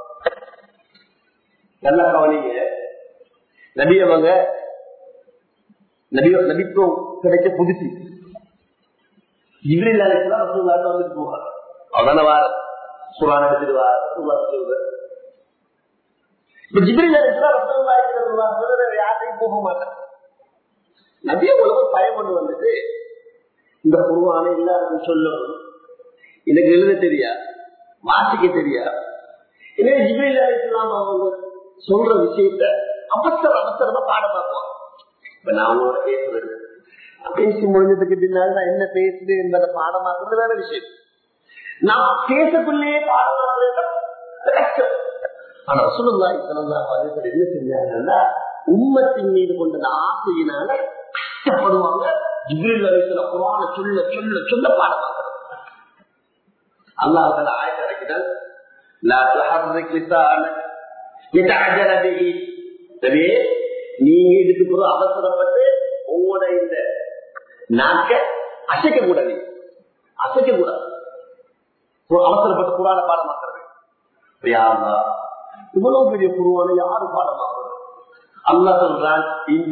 நல்லா கவனிங்க நபியவங்க நபிய நபித்துவம் கிடைச்ச புதுசு இவரில் அழைக்கலாம் ரசூல்லாட்ட வந்துட்டு போவாங்க அவதான வார சுரான் எடுத்துட்டு வார ரசூல்லா சொல்லுவார் இப்ப ஜிப்ரில் அழைக்கலாம் ரசூல்லா யாரையும் போக மாட்டேன் நபிய உலகம் பயம் கொண்டு வந்துட்டு இந்த குருவான எல்லாருக்கும் சொல்லணும் எனக்கு எழுத தெரியா வாசிக்க தெரியா எனவே ஜிப்ரில் அழைக்கலாம் அவங்க சொல்ற விஷயத்த அவசர அவசரமா பாட பார்ப்போம் இப்ப நான் உங்களோட பேசுறது பேசி முடிஞ்சதுக்கு பின்னால் நான் என்ன பேசுது என்பதை பாடமாக்குறது வேற விஷயம் நான் பேசக்குள்ளேயே பாடமாக்குறது கஷ்டம் ஆனா சொல்லுங்களா இப்ப என்ன செஞ்சாங்கன்னா உம்மத்தின் மீது கொண்ட ஆசையினால கஷ்டப்படுவாங்க ஜிப்ரில் அழைக்கிற குரான சொல்ல சொல்ல சொல்ல பாடமாக்குறது அல்லாஹ் ஆயத்தை அடைக்கிறார் لا تحرك لسانك يتعجل به நபியே நீங்க இதுக்கு பிறகு அவசரப்பட்டு உங்களோட இந்த நாக்க அசைக்க கூடாது அசைக்க கூடாது அவசரப்பட்டு குரான பாடமாக்குறது இவ்வளவு பெரிய குருவான யாரு பாடமாக்குறது அல்லா சொல்றான்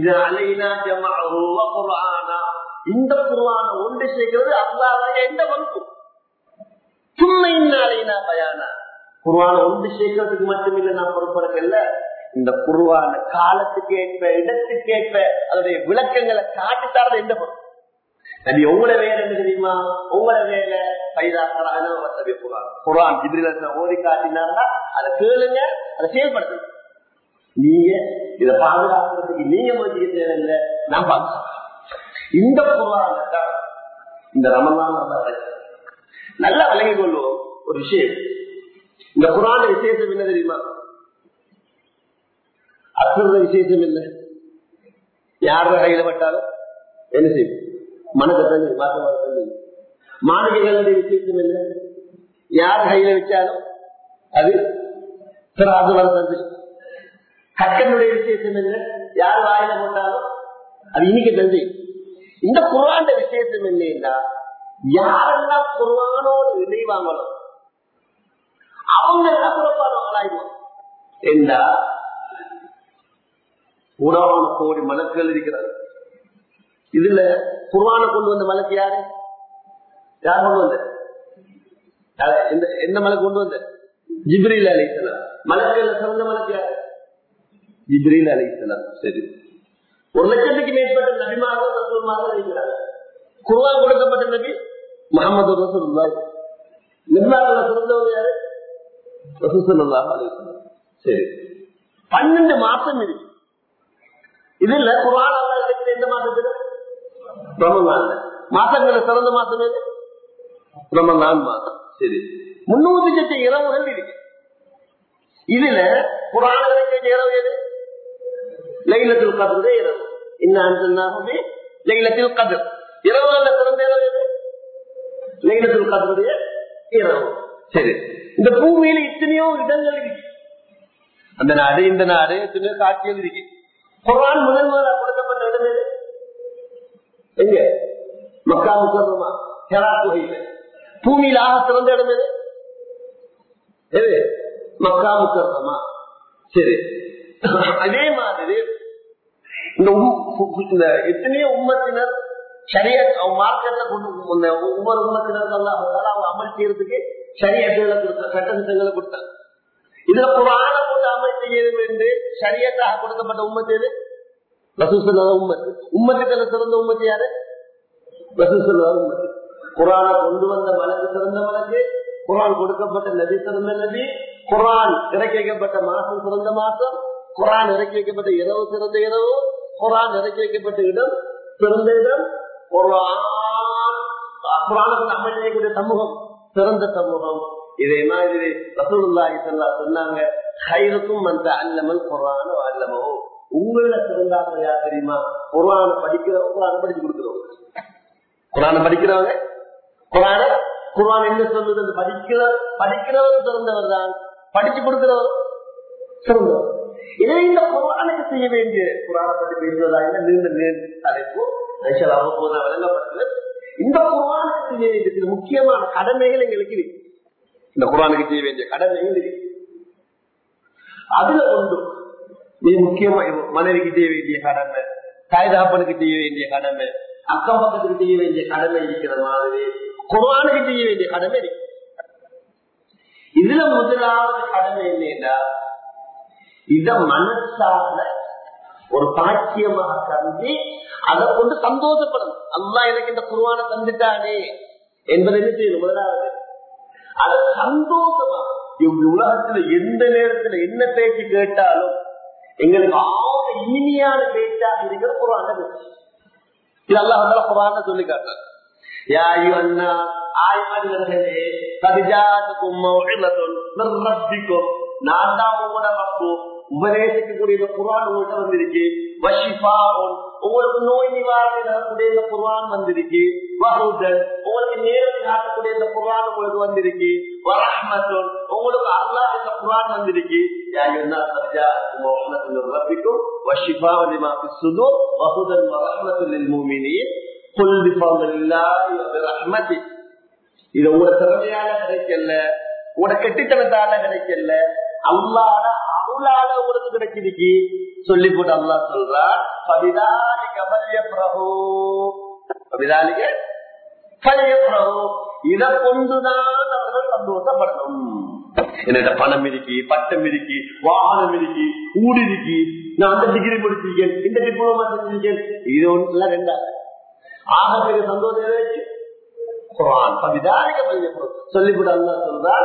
இந்த குருவான ஒன்று சேர்க்கிறது அல்லாத எந்த வகுப்பு சும்மை அலைனா பயானா குருவான ஒன்று சேர்க்கறதுக்கு மட்டுமில்லை நான் பொறுப்பெடுக்கல இந்த குருவான காலத்துக்கு ஏற்ப இடத்துக்கு ஏற்ப அதனுடைய விளக்கங்களை காட்டித்தாரது எந்த பொருள் நபி உங்களோட வேலை என்ன தெரியுமா உங்களோட வேலை பைதாக்கரான குரான் குரான் ஜிபிரில ஓதி காட்டினார்னா அதை கேளுங்க அதை செயல்படுத்துங்க நீங்க இதை பாதுகாக்கிறதுக்கு நீங்க முயற்சிக்க தேவையில்லை நான் பாதுகாக்கிறேன் இந்த குரான தான் இந்த ரமலான் நல்லா விளங்கிக் கொள்வோம் ஒரு விஷயம் இந்த குரான விசேஷம் என்ன தெரியுமா அசுர விசேஷம் என்ன யார கையில பட்டாலும் என்ன செய்யும் மனதை மாணவிகளுடைய விசேஷம் என்ன யார் கையில வச்சாலும் அது சிறாது வளர்ந்தது கக்கனுடைய விசேஷம் என்ன யார் வாயில போட்டாலும் அது இன்னைக்கு தெரிஞ்சு இந்த குரான் விசேஷம் என்னன்னா யாரெல்லாம் குரானோடு இணைவாங்களோ அவங்க எல்லாம் புறப்பாடுவாங்களாயிடும் என்றா உணவான கோடி மலக்குகள் இருக்கிறார் இதுல குர்வான கொண்டு வந்த மலக்கு யாரு யார் கொண்டு வந்த எந்த மலை கொண்டு வந்த ஜிப்ரீல் அலிசலாம் மலக்குகள் சிறந்த மலக்கு யாரு ஜிப்ரீல் அலிசலாம் சரி ஒரு லட்சத்துக்கு மேற்பட்ட நபிமாக ரசூலமாக இருக்கிறார் குர்வான் கொடுக்கப்பட்ட நபி முகமது ரசூல் நிர்வாக சிறந்தவர் யாரு சரி பன்னெண்டு மாசம் இருக்கு இதுல குரான் இருக்கிற எந்த மாசத்துல ரமலான் மாசங்கள சிறந்த மாசம் எது ரமலான் மாசம் சரி முன்னூத்தி லட்ச இரவுகள் இருக்கு இதுல குரான் கிடைக்கிற இரவு எது லைலத்தில் கதிரே இரவு இன்னாமே லைலத்தில் கதிர் இரவு அல்ல சிறந்த இரவு எது லைலத்தில் கதிருடைய இரவு சரி இந்த பூமியில இத்தனையோ இடங்கள் இருக்கு அந்த நாடு இந்த நாடு எத்தனையோ காட்சிகள் இருக்கு குரான் முதல் முதலா கொடுக்கப்பட்ட இடம் எது எங்க மக்கா முக்கரமா ஹெரா குகையில பூமியில ஆக சிறந்த இடம் எது எது மக்கா முக்கரமா சரி அதே மாதிரி இந்த இந்த எத்தனையோ உம்மத்தினர் சரியா மார்க்கெட்ல கொண்டு இந்த ஒவ்வொரு உம்மத்தினருக்கு அவங்க அமல் செய்யறதுக்கு சரியத்துகளை கொடுத்த சட்டத்திட்டங்களை கொடுத்தாங்க இதுல புராண கொண்டு அமல் செய்ய என்று சரியத்தாக கொடுக்கப்பட்ட உம்மத்து எது ரசூசல்லாத உம்மத்து உம்மத்துக்களை சிறந்த உம்மத்து யாரு ரசூசல்லாத உம்மத்து குரான கொண்டு வந்த மலக்கு சிறந்த மலக்கு குரான் கொடுக்கப்பட்ட நதி சிறந்த நதி குரான் இறக்கி வைக்கப்பட்ட மாசம் சிறந்த மாசம் குரான் இறக்கி வைக்கப்பட்ட இரவு சிறந்த இரவு குரான் இறக்கி வைக்கப்பட்ட இடம் சிறந்த இடம் குரானுக்கு அமல் செய்யக்கூடிய சமூகம் சிறந்த சமூகம் இதே மாதிரி ரசூலுல்லாஹி ஸல்லல்லாஹு சொன்னாங்க கைருக்கும் அந்த அல்லமல் குர்ஆன அல்லமோ உங்கள சிறந்தாங்க யார் தெரியுமா குர்ஆன படிக்கிறவங்க குர்ஆன படிச்சு கொடுக்கிறவங்க குர்ஆன படிக்கிறவங்க குர்ஆன குர்ஆன் என்ன சொல்லுது அந்த படிக்கிற படிக்கிறவர் சிறந்தவர் தான் படிச்சு கொடுக்கிறவர் சிறந்தவர் இதே இந்த குர்ஆனுக்கு செய்ய வேண்டிய குர்ஆனை பற்றி பேசுவதா என்ன நீண்ட நீண்ட தலைப்பு அவ்வப்போது வழங்கப்பட்டது இந்த குர்ஆனுக்கு செய்ய வேண்டியது முக்கியமான கடமைகள் எங்களுக்கு இருக்கு இந்த குரானுக்கு செய்ய வேண்டிய கடமைகள் இருக்கு அதுல ஒன்று நீ முக்கியமா மனைவிக்கு செய்ய வேண்டிய கடமை தாய்தாப்பனுக்கு செய்ய வேண்டிய கடமை அக்கம் பக்கத்துக்கு செய்ய வேண்டிய கடமை இருக்கிற மாதிரி குரானுக்கு செய்ய வேண்டிய கடமை இருக்கு இதுல முதலாவது கடமை என்னன்னா இத மனசால ஒரு பாக்கியமாக கருதி அதை கொண்டு சந்தோஷப்படணும் அம்மா எனக்கு இந்த குருவான தந்துட்டானே என்பதை என்ன செய்யணும் முதலாவது அது சந்தோஷமா உலகத்துல எந்த நேரத்துல என்ன பேச்சு கேட்டாலும் எங்களுக்கு ஆக இனிமையான பேச்சாக இருக்கிற குரான பேச்சு இது அல்லாஹ் குரான சொல்லி காட்டுறாங்க ஆய்மனிதர்களே கதிஜாத்துக்கும் நான் தான் உங்களோட ரப்பு உபதேசிக்கக்கூடிய இந்த குரான் உங்கள்கிட்ட வந்திருக்கு வஷிஃபாவும் உங்களுக்கு நோய் நிவாரணம் தரக்கூடிய இந்த குரான் வந்திருக்கு வஹுதன் உங்களுக்கு நேரம் காட்டக்கூடிய இந்த குரான் உங்களுக்கு வந்திருக்கு வரஹ்மத்துன் உங்களுக்கு அல்லாஹ் இந்த குரான் வந்திருக்கு யாயுன்னா சஜா முஹம்மது ரப்பிக்கும் வஷிஃபாவு லிமா ஃபிஸ் சுதூர் வஹுதன் வரஹ்மத்துல் லில் முஃமினீன் குல் பிஃபضலில்லாஹி வ பிரஹ்மதி இது உங்களோட திறமையால கிடைக்கல உங்களோட கெட்டித்தனத்தால கிடைக்கல அல்லாட அருளால உங்களுக்கு கிடைச்சிருக்கு சொல்லி போட்டு அல்லா சொல்றார் பதினாலிக பல்ய பிரபு பதினாலிக பல்ய பிரபு இதை கொண்டுதான் அவர்கள் சந்தோஷப்படணும் என்னோட பணம் இருக்கு பட்டம் இருக்கு வாகனம் இருக்கு ஊடு இருக்கு நான் அந்த டிகிரி முடிச்சிருக்கேன் இந்த டிப்ளமா செஞ்சிருக்கேன் இது ஒன்று ரெண்டாவது ஆக பெரிய சந்தோஷம் எதாச்சு குரான் பவிதாரிக பையப்படும் சொல்லிவிட அல்லா சொல்றார்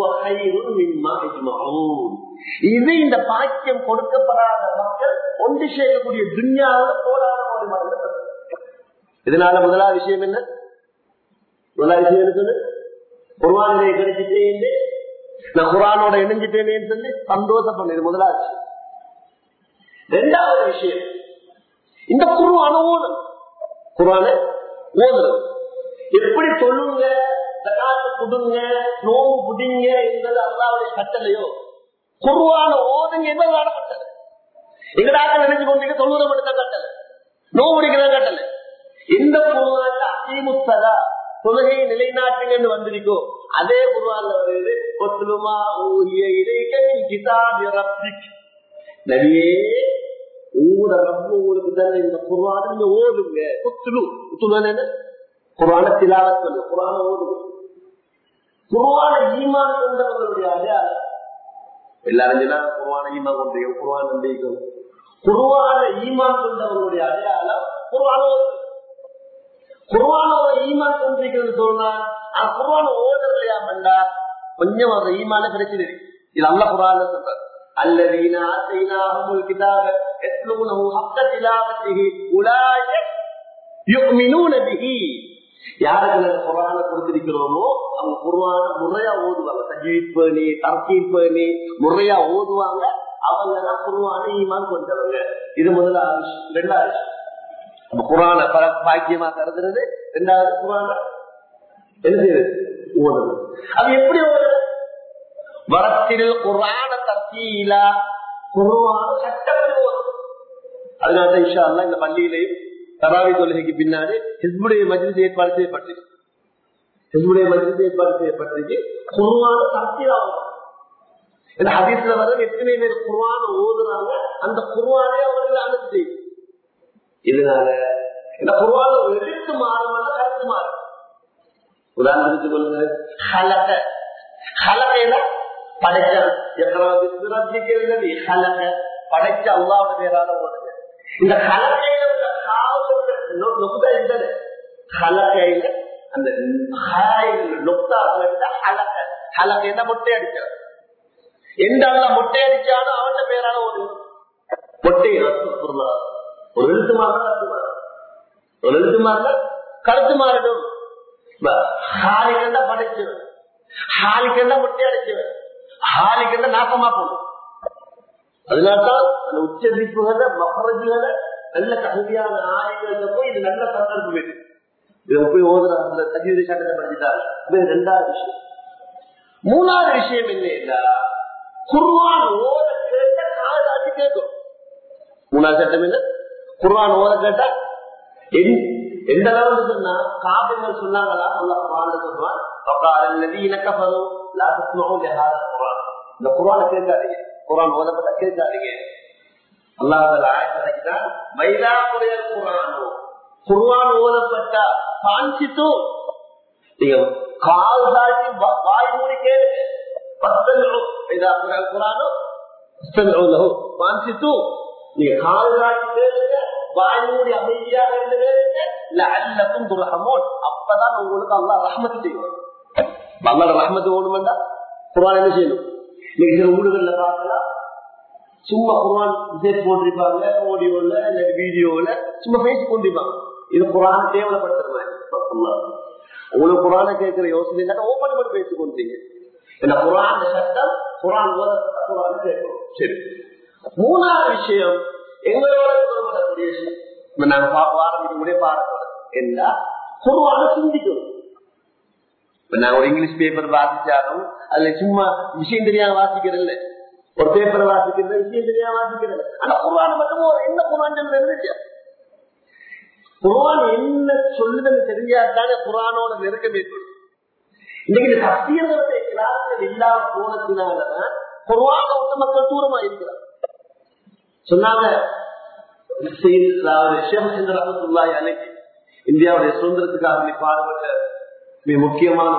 இது இந்த பாக்கியம் கொடுக்கப்படாத மக்கள் ஒன்று சேர்க்கக்கூடிய துன்யாவில் போராட இதனால முதலாவது விஷயம் என்ன முதலாவது விஷயம் என்ன சொல்லு குர்வானிலே கிடைச்சிட்டேன் நான் குரானோட இணைஞ்சிட்டேனேன்னு சொல்லி சந்தோஷம் இது முதலாவது விஷயம் ரெண்டாவது விஷயம் இந்த குருவான ஓதல் குரான ஓதுறது எப்படி சொல்லுங்க ஜகாத்து குடுங்க நோவு புடிங்க என்பது அல்லாவுடைய கட்டளையோ குருவான ஓதுங்க என்பதான கட்டளை எங்கடாக்க நினைச்சு கொண்டீங்க தொண்ணூறு மட்டும் தான் கட்டளை நோவு பிடிக்கிற கட்டளை இந்த குருவான அதிமுத்ததா தொழுகையை நிலைநாட்டுங்கன்னு வந்திருக்கோ அதே குருவான வருது ஒத்துலுமா ஊரிய இடைக்க கிதாபி ரப்பிக் நபியே உங்களோட ரப்பு உங்களுக்கு தானே இந்த குருவான நீங்க ஓதுங்க குத்துலு குத்துலு என்ன குரான திலாவத் சொல்லு குரான ஓதுங்க குருவான ஈமான் கொண்டவர்களுடைய அடையாளம் எல்லாரும் குருவான ஈமான் கொண்டீங்க குருவான நம்பிக்கை குருவான ஈமான் கொண்டவர்களுடைய அடையாளம் குருவான ஓது குருவானோட ஈமான் கொண்டிருக்கிறது சொன்னா குருவான ஓதுறலையா பண்ணா கொஞ்சம் அந்த ஈமான பிரச்சனை இது அல்ல குரான சொல்றாரு الذين آتيناهم الكتاب يتلونه حق تلاوته أولئك يؤمنون به யாருக்கு நாங்க குரான கொடுத்திருக்கிறோமோ அவங்க குரான முறையா ஓதுவாங்க சஜீத் பேணி தர்கீப் பேணி முறையா ஓதுவாங்க அவங்க தான் குருவான ஈமான் கொண்டவங்க இது முதலாவது விஷயம் ரெண்டாவது விஷயம் நம்ம குரான பல பாக்கியமா கருதுறது ரெண்டாவது குரான என்ன செய்யுது ஓடுது அது எப்படி ஓடுது வரத்தில் குரான தத்தீலா குருவான சட்டப்படி ஓடும் அதனால இஷா அல்லா இந்த பள்ளியிலையும் தராவி தொழுகைக்கு பின்னாடி ஹிஸ்புடைய மஜித் ஏற்பாடு செய்யப்பட்டிருக்கு ஹிஸ்புடைய மஜித் ஏற்பாடு செய்யப்பட்டிருக்கு குருவான தத்தீலா இந்த ஹதீஸ்ல வர எத்தனை பேர் குருவான ஓதுறாங்க அந்த குருவானே அவர்கள் அனுப்பி இதனால இந்த குருவான ஒரு எழுத்து மாறும் கருத்து மாறும் உதாரணத்துக்கு சொல்லுங்க ஹலக ஹலகையில படைச்சான் எத்தனை ஹலக படைச்ச அல்லாவோட பேரால ஓடுது இந்த ஹலகையில உள்ள காவல் இருந்தது ஹலகையில அந்த நொக்தா ஹலக ஹலகையில மொட்டை அடிச்சான் எந்த அல்ல மொட்டை அடிச்சாலும் அவன் பேரால ஒரு மொட்டை ஒரு எழுத்து மாறினா கருத்து மாறும் ஒரு எழுத்து மாறினா கருத்து மாறிடும் ஹாலிக்கண்டா படைச்சவன் ஹாலிக்கண்டா முட்டை அடைச்சவன் ஹாலிக்கண்டா நாசமா போடும் அதனால்தான் அந்த உச்சரிப்புகளை மகரஜுகளை நல்ல கல்வியான ஆய்வுகள் போய் இது நல்ல சந்தர்ப்பம் இது இதை போய் ஓதுறாங்க தஜீதி சட்டத்தை படிச்சுட்டாங்க இது ரெண்டாவது விஷயம் மூணாவது விஷயம் என்ன குர்வான் ஓத கேட்ட காதாச்சு கேட்கும் மூணாவது சட்டம் என்ன குர்வான் ஓத கேட்டா எந்த அளவுக்கு சொன்னா காபிர்கள் சொன்னாங்களா அல்லா குரான் சொல்லுவான் இந்த குரான கேட்காதீங்க குரான் ஓதப்பட்ட கேட்காதீங்க அல்லாஹ் மயிலாப்புடைய குரானோ குர்வான் ஓதப்பட்ட காஞ்சித்து நீங்க கால் தாட்டி வாய் மூடி கேளுங்க குரானோ காஞ்சித்து நீங்க கால் தாட்டி கேளுங்க வாய்மூடி அமைதியாக இருந்து அல்லக்கும் துரகமோன் அப்பதான் உங்களுக்கு அல்லா ரஹமத்து செய்வார் அல்லாட ரஹமத்து ஓடுமெண்டா குரான் என்ன செய்யணும் நீங்க சில ஊடுகள்ல பார்க்கலாம் சும்மா குரான் விஜய் போட்டிருப்பாங்க ஆடியோல இல்ல வீடியோல சும்மா பேசி கொண்டிருப்பாங்க இது குரான் தேவைப்படுத்துற மாதிரி உங்களுக்கு குரான கேட்கிற யோசனை இல்லாத ஓப்பன் பண்ணி பேசி கொண்டீங்க இந்த குரான் சட்டம் குரான் ஓதப்பட்ட குரான் கேட்கணும் சரி மூணாவது விஷயம் எங்களோட சொல்லப்படக்கூடிய விஷயம் நாங்க ஆரம்பிக்கக்கூடிய பாடப்படும் என்ன குருவான சிந்திக்கணும் நான் ஒரு இங்கிலீஷ் பேப்பர் வாசிச்சாலும் அதுல சும்மா விஷயம் தெரியாம வாசிக்கிறது இல்ல ஒரு பேப்பர் வாசிக்கிறது விஷயம் தெரியாம வாசிக்கிறது ஆனா குருவான மட்டும் என்ன குரான் இருந்துச்சு குரான் என்ன சொல்லுதுன்னு தெரிஞ்சாதானே குரானோட நெருக்கம் ஏற்படும் இன்னைக்கு இந்த சத்தியங்களுடைய கிளாஸ்கள் இல்லாம போனதுனாலதான் குருவான ஒட்டு மக்கள் தூரமா இருக்கிறார் சொன்னாங்க இந்தியாவுடைய சுதந்திரத்துக்காக பாடுபட்ட மிக முக்கியமான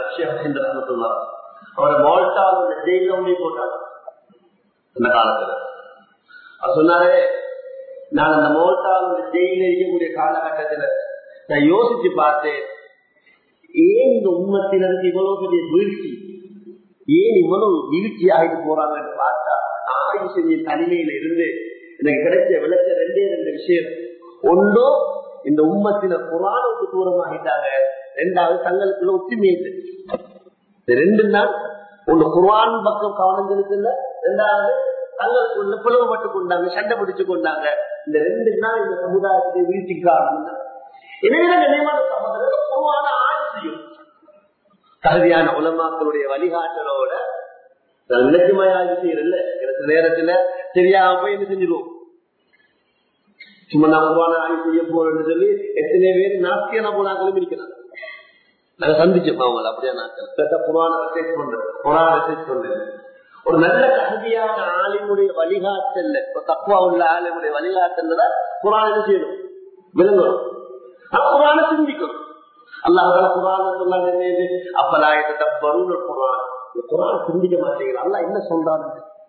அவரை மால்டாவில் ஜெயில போட்டாங்க அந்த காலத்துல அவர் சொன்னாரே நான் அந்த மால்டாவில் ஜெயில இருக்கக்கூடிய காலகட்டத்துல நான் யோசிச்சு பார்த்தேன் ஏன் இந்த உண்மத்தினருக்கு இவ்வளவு பெரிய வீழ்ச்சி ஏன் இவ்வளவு வீழ்ச்சி ஆகிட்டு போறாங்கன்னு பார்த்தா ஆய்வு செஞ்ச தனிமையில இருந்து எனக்கு கிடைச்ச விளக்க ரெண்டே ரெண்டு விஷயம் ஒன்றோ இந்த உம்மத்தில புராணுக்கு தூரமாகிட்டாங்க ரெண்டாவது தங்களுக்குள்ள ஒற்றுமை இல்லை இந்த ரெண்டு நாள் ஒண்ணு குர்ஆன் பக்கம் கவனம் செலுத்தல ரெண்டாவது தங்களுக்குள்ள பிளவுபட்டு கொண்டாங்க சண்டை பிடிச்சு கொண்டாங்க இந்த ரெண்டு நாள் இந்த சமுதாயத்தை வீழ்ச்சிக்கு காரணம் எனவே கண்ணியமான சகோதரர்கள் குருவான ஆய்வு செய்யும் தகுதியான உலமாக்களுடைய வழிகாட்டலோட நான் நினைச்சுமா ஆய்வு செய்யறதில்ல எனக்கு நேரத்துல தெரியாம போய் என்ன செஞ்சிருவோம் சும்மா நான் குருவான ஆய்வு செய்ய போறேன்னு சொல்லி எத்தனை பேர் நாஸ்தியான போனாக்களும் இருக்கிறாங்க நாங்க சந்திச்சோம் அவங்கள அப்படியே நாட்கள் புராண ரிசர்ச் பண்றது புராண ரிசர்ச் பண்றது ஒரு நல்ல தகுதியான ஆளினுடைய வழிகாட்டல்ல தக்குவா உள்ள ஆளுடைய வழிகாட்டல்ல புராணம் என்ன செய்யணும் விளங்கணும் குரான சிந்திக்கணும் அல்லாஹால குரான சொன்னாங்க அப்பலாயத்தை தப்பரும் குரான் குரான் சிந்திக்க மாட்டேங்கிற அல்லா என்ன சொல்றாங்க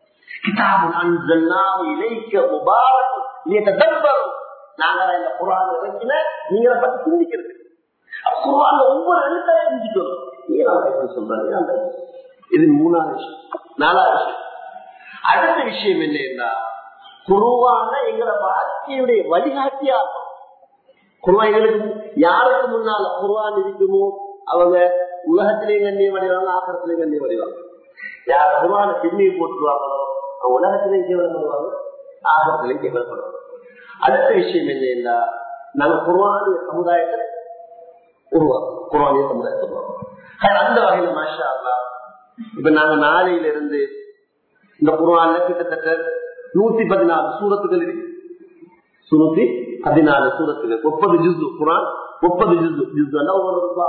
நாங்க இந்த குரான் இறக்கின நீங்க பத்தி சிந்திக்கிறது குரான் ஒவ்வொரு எழுத்தையும் சிந்திக்கணும் சொல்றாங்க இது மூணாவது விஷயம் நாலாவது விஷயம் அடுத்த விஷயம் என்னன்னா குருவான எங்களை வாழ்க்கையுடைய வழிகாட்டியா இருக்கும் குருவாய்களுக்கு யாருக்கு முன்னால குருவான் இருக்குமோ அவங்க உலகத்திலேயும் கண்ணியம் அடைவாங்க ஆக்கத்திலையும் கண்ணியம் அடைவாங்க யார் குருவான பின்னி போட்டுருவாங்களோ உலகத்திலையும் கேவலப்படுவாங்க ஆகத்திலையும் கேவலப்படுவாங்க அடுத்த விஷயம் என்ன நாங்க குர்வானிய சமுதாயத்தை உருவாக்கும் குர்வானிய சமுதாயத்தை உருவாக்கும் அந்த வகையில மாஷா அல்லா இப்ப நாங்க நாளையில இருந்து இந்த குர்வான்ல கிட்டத்தட்ட நூத்தி பதினாலு சூரத்துகள் இருக்கு நூத்தி பதினாலு சூரத்துகள் முப்பது ஜிசு குரான் முப்பது ஜிசு ஜிசு ஒவ்வொரு ரூபா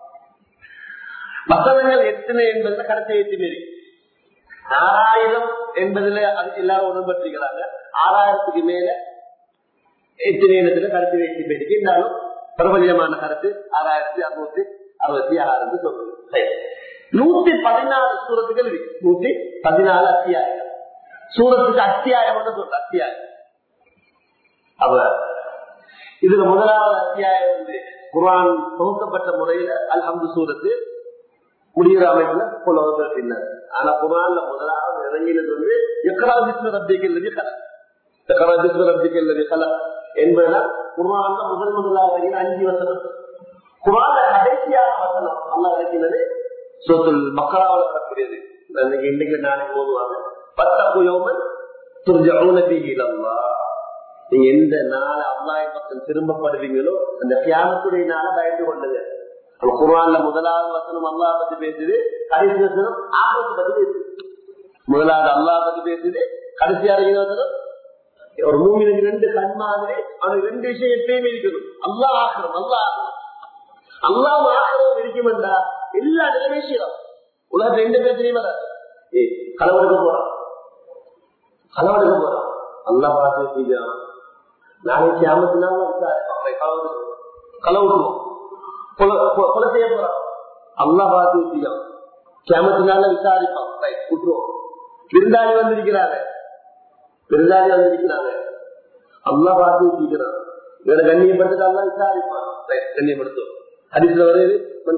வசனங்கள் எத்தனை என்பதுல கடைசி எத்தனை இருக்கு ஆறாயிரம் என்பதுல அது எல்லாரும் உடன்பட்டிருக்கிறாங்க ஆறாயிரத்துக்கு மேல எத்தனை இடத்துல கருத்து வைத்து போயிருக்கு இருந்தாலும் பிரபலியமான கருத்து ஆறாயிரத்தி அறுநூத்தி அறுபத்தி ஆறு சொல்றது நூத்தி பதினாலு சூரத்துகள் இருக்கு நூத்தி பதினாலு அத்தியாயம் சூரத்துக்கு அத்தியாயம் சொல்ற அத்தியாயம் அவ இதுல முதலாவது அத்தியாயம் வந்து குரான் தொகுக்கப்பட்ட முறையில அல்ஹம்து சூரத்து முடிகிற அமைப்புல புலவர்கள் பின்னர் ஆனா குரான்ல முதலாவது இறங்கினது வந்து எக்கராபிஸ்வ ரப்பிகள் கலை எக்கராபிஸ்வ ரப்பிகள் கலை என்பதுதான் குரான்ல முதல் முதலாவது அஞ்சு வசனம் குரான்ல கடைசியான வசனம் நல்லா இருக்கிறது சொத்துல் மக்களாவில் வரக்கூடியது இன்னைக்கு நாளைக்கு போதுவாங்க பத்தப்பு யோமன் துர்ஜவுன பீகிலம்மா நீங்க எந்த நாள அல்லாஹ் பக்கம் திரும்பப்படுவீங்களோ அந்த தியானத்துடைய நாள பயந்து கொள்ளுங்க நம்ம குரான்ல முதலாவது வசனம் அல்லா பத்தி பேசுது கடைசி வசனம் ஆபத்து பத்தி பேசுது முதலாவது அல்லா பத்தி பேசுது கடைசி அறிஞர் வசனம் ஒரு மூமினுக்கு ரெண்டு கண் மாதிரி அவனுக்கு ரெண்டு விஷயம் எப்பயுமே இருக்கணும் அல்லா ஆக்கிரம் அல்லா ஆக்கிரம் அல்லாம ஆக்கிரம் இருக்குமெண்டா எல்லா நிலைமையும் செய்யலாம் உலகத்துல ரெண்டு பேர் தெரியுமா ஏ களவெடுக்க போறான் களவெடுக்க போறான் அல்லா பார்த்து செய்யலாம் நாளைக்கு ஆமத்தினால களவுட்டுவோம் கொலை செய்ய போறான் அல்லா பார்த்து செய்யலாம் கேமத்தினால விசாரிப்பான் விட்டுருவோம் விருந்தாளி வந்திருக்கிறாங்க விருந்தாளி வந்திருக்கிறாங்க அல்லா பார்த்து வச்சிருக்கிறான் வேற கண்ணியப்படுத்த அல்லா விசாரிப்பான் கண்ணியப்படுத்தும் ஹரிசுல வருது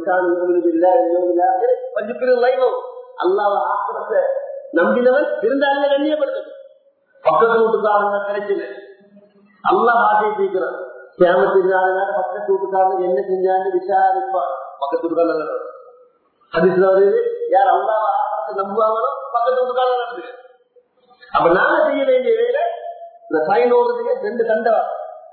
அல்லாவ ஆக்கிரத்தை நம்பினவன் விருந்தாளிய கண்ணியப்படுத்தணும் பக்கத்து வீட்டுக்காரங்க கிடைக்கல அல்லா ஆசை தீக்கிறான் கேமத்தினால பக்கத்து வீட்டுக்காரங்க என்ன செஞ்சான்னு விசாரிப்பான் பக்கத்து வீட்டுக்காரங்க ஹரிசுல வருது யார் அல்லாவ ஆக்கிரத்தை நம்புவாங்களோ பக்கத்து வீட்டுக்காரங்க நடந்துங்க அப்ப நாங்க செய்ய வேண்டிய வேலை இந்த சைன் ஓடுறதுக்கு ரெண்டு கண்டவா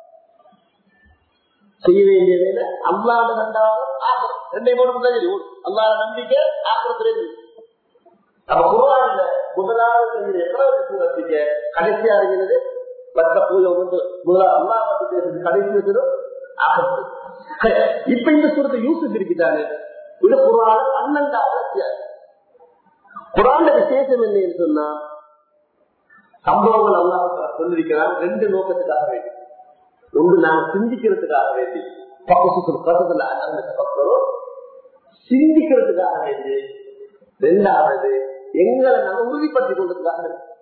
செய்ய வேண்டிய வேலை அல்லாத கண்டாவது ஆக்கிரம் ரெண்டையும் போட்டு தெரியும் அல்லாத நம்பிக்கை ஆக்கிரத்துல அப்ப குருவான முதலாவது எவ்வளவு சூரத்துக்கு கடைசியா இருக்கிறது பத்த பூஜை வந்து முதலாவது அல்லா பத்தி பேசுறது கடைசி வச்சதும் ஆக்கிரத்து இப்ப இந்த சூரத்தை யூஸ் இருக்கிறாரு இது குரான பன்னெண்டாவது அத்தியாயம் குரான விசேஷம் என்னன்னு சொன்னா சம்பவங்கள் அல்லாஹ் சொல்லிருக்கிறான் ரெண்டு நோக்கத்துக்காக வேண்டி ஒன்று நான் சிந்திக்கிறதுக்காக வேண்டி பக்கத்துல பக்கம் சிந்திக்கிறதுக்காக வேண்டி ரெண்டாவது எங்களை நான் உறுதிப்படுத்தி கொண்டதுக்காக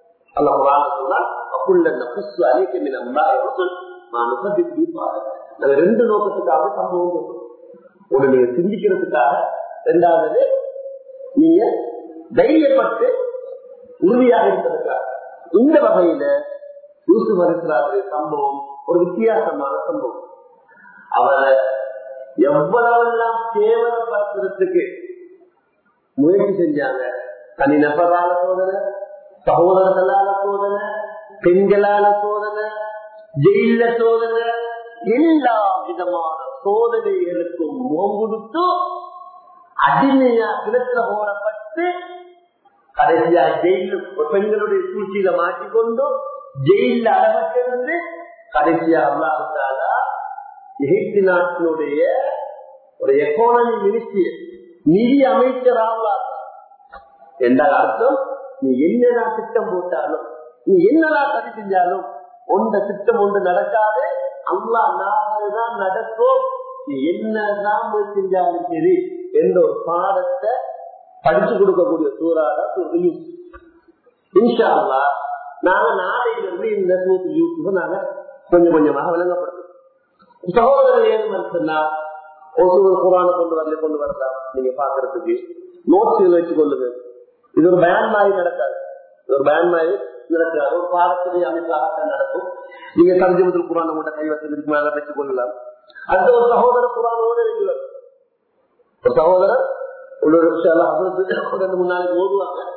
ரெண்டு நோக்கத்துக்காக சம்பவம் ஒண்ணு நீங்க சிந்திக்கிறதுக்காக ரெண்டாவது நீங்க தைரியப்பட்டு உறுதியாக இருப்பதற்காக இந்த வகையில யூசுப் அலிஸ்லாவுடைய சம்பவம் ஒரு வித்தியாசமான சம்பவம் அவரை எவ்வளவெல்லாம் கேவலப்படுத்துறதுக்கு முயற்சி செஞ்சாங்க தனி நபரால சோதனை சகோதரர்களால சோதனை பெண்களால சோதனை ஜெயில சோதனை எல்லா விதமான சோதனைகளுக்கும் முகம் கொடுத்து அடிமையா கிணத்துல போடப்பட்டு கடைசியா ஜெயில பெண்களுடைய சூழ்ச்சியில மாட்டிக்கொண்டு ஜெயில அடமட்டிருந்து கடைசியா அல்லாஹாலா எகிப்து நாட்டினுடைய ஒரு எக்கானமி மினிஸ்ட்ரி நிதி அமைச்சர் ஆகலாம் என்றால் அர்த்தம் நீ என்னதான் திட்டம் போட்டாலும் நீ என்னதான் சரி செஞ்சாலும் ஒன்ற திட்டம் ஒன்று நடக்காது அல்லா நாதான் நடக்கும் நீ என்னதான் செஞ்சாலும் சரி என்ற ஒரு பாடத்தை படிச்சு கொடுக்கக்கூடிய சூறாடா இன்ஷா அல்லா நாங்க நாளையில இருந்து இந்த சூத்து யூசுஃபை நாங்க கொஞ்சம் கொஞ்சமாக விளங்கப்படுத்தும் சகோதரர் ஏன் சொன்னா ஒரு குரான கொண்டு வரல கொண்டு வரலாம் நீங்க பாக்குறதுக்கு நோட்ஸ் வச்சு கொள்ளுங்க இது ஒரு பயன் மாதிரி நடக்காது இது ஒரு பயன் மாதிரி நடக்காது ஒரு பாடத்துடைய அமைப்பாகத்தான் நடக்கும் நீங்க தஞ்சமத்தில் குரான உங்கள்கிட்ட கை வச்சதுக்கு மேல வச்சுக் கொள்ளலாம் அடுத்த ஒரு சகோதரர் குரானோட இருக்கிறார் ஒரு சகோதரர் ஒரு ரெண்டு மூணு நாளைக்கு ஓடுவாங்க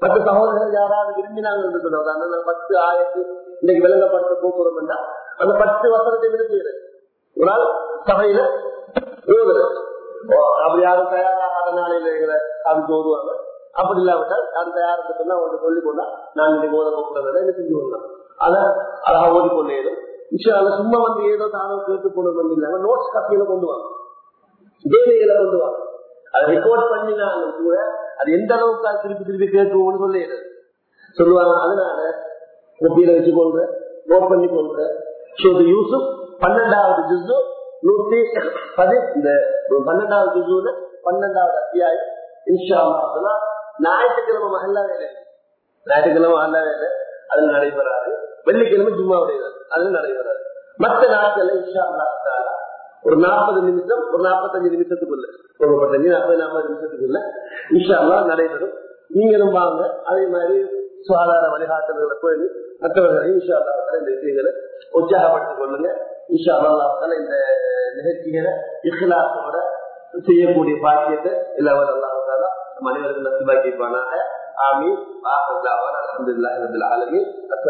மற்ற சகோதரர்கள் யாராவது விரும்பினாங்க என்று சொல்லுவாங்க அந்த பத்து ஆயிரத்து இன்னைக்கு விளங்கப்படுத்த போக்குறோம் என்றால் அந்த பத்து வசனத்தை விரும்புகிறது ஒரு நாள் சபையில ஓதுறது ஓ, அப்படி யாரும் தயாராகாத நாளையில அதுக்கு ஓதுவாங்க அப்படி இல்லாவிட்டால் யாரும் தயாரித்து சொன்னா அவங்களுக்கு சொல்லி கொண்டா நான் இன்னைக்கு ஓத போக்குறத என்ன செஞ்சு கொள்ளலாம் அதை அழகா ஓதிக்கொண்டேரும் விஷயம் சும்மா வந்து ஏதோ தானோ கேட்டு போனது இல்லாம நோட்ஸ் காப்பியில கொண்டு வாங்க வேலைகளை கொண்டு வாங்க அதை ரெக்கார்ட் பண்ணினாலும் கூட அது எந்த அளவுக்கு அது திருப்பி திருப்பி கேட்கும்னு சொல்லிடுறது சொல்லுவாங்க அதனால கொப்பியில வச்சு கொள்ற நோட் பண்ணி கொள்ற ஷேக் யூசுப் பன்னெண்டாவது ஜிசு நூத்தி பதி இந்த பன்னெண்டாவது ஜிசுல பன்னெண்டாவது அத்தியாயம் இன்ஷா அல்லாஹ் ஞாயிற்றுக்கிழமை மகல்லா வேலை ஞாயிற்றுக்கிழமை மகல்லா வேலை அதுல நடைபெறாது வெள்ளிக்கிழமை ஜும்மாவுடைய அதுல நடைபெறாது மற்ற நாட்கள்ல இன்ஷா அல்லாஹ் ஒரு நாற்பது நிமிஷம் ஒரு நாற்பத்தஞ்சு நிமிஷத்துக்குள்ள ஒரு முப்பத்தஞ்சு நாற்பது நாற்பது நிமிஷத்துக்குள்ள இன்ஷா அல்லாஹ் நடைபெறும் நீங்களும் வாங்க அதே மாதிரி சுகாதார வழிகாட்டுதல்களை போய் மற்றவர்களையும் இன்ஷா அல்லாஹ் இந்த விஷயங்களை உற்சாகப்படுத்திக் கொள்ளுங்க இன்ஷா அல்லாஹ் இந்த நிகழ்ச்சிகளை இஹ்லாசோட செய்யக்கூடிய பாக்கியத்தை இல்லாமல் அல்லாஹால மனிதர்கள் நசிபாக்கிப்பானாக ஆமீன் அலமதுல்லாஹி ரபில் ஆலமீன்